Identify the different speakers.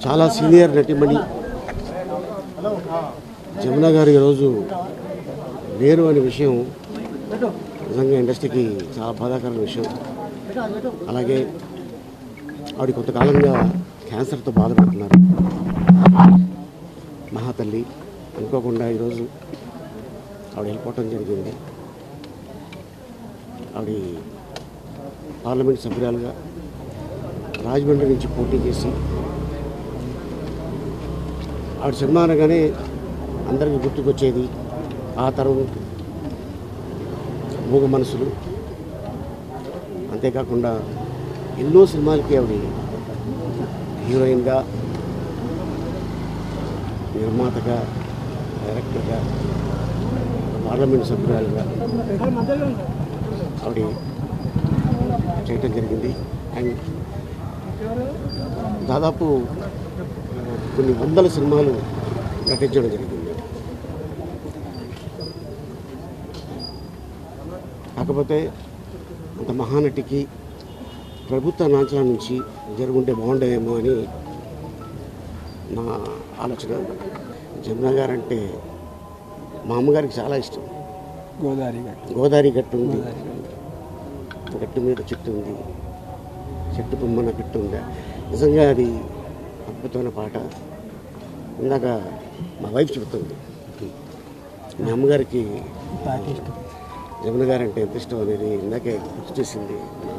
Speaker 1: చాలా సీనియర్ నటిమణి జమున గారు ఈరోజు లేరు అనే విషయం నిజంగా ఇండస్ట్రీకి చాలా బాధాకరమైన విషయం అలాగే ఆవిడ కొంతకాలంగా క్యాన్సర్తో బాధపడుతున్నారు మహాతల్లి అనుకోకుండా ఈరోజు ఆవిడ వెళ్ళిపోవటం జరిగింది ఆవిడ పార్లమెంట్ సభ్యురాలుగా రాజమండ్రి నుంచి పోటీ చేసి ఆవిడ సినిమా అనగానే అందరికీ గుర్తుకొచ్చేది ఆ తరం మూగ మనసులు అంతేకాకుండా ఎన్నో సినిమాలకి ఆవిడ హీరోయిన్గా నిర్మాతగా డైరెక్టర్గా పార్లమెంట్ సభ్యురాలుగా ఆవిడ చేయటం జరిగింది అండ్ దాదాపు కొన్ని వందల సినిమాలు నటించడం జరిగింది కాకపోతే అంత మహానటికి ప్రభుత్వ నాంచల నుంచి జరుగుంటే బాగుండేమో అని నా ఆలోచన జమున గారు అంటే మా అమ్మగారికి చాలా ఇష్టం
Speaker 2: గోదావరి గట్టు
Speaker 1: గోదావరి గట్టు ఉంది గట్టు మీద చెట్టు ఉంది చెట్టు బొమ్మన గట్టు ఉంది నిజంగా అది అద్భుతమైన పాట ఇందాక మా వైఫ్ చెబుతుంది మీ అమ్మగారికి
Speaker 2: నాకు ఇష్టం
Speaker 1: జమున గారు అంటే ఎంత ఇష్టం అనేది ఇందాకే గుర్తు చేసింది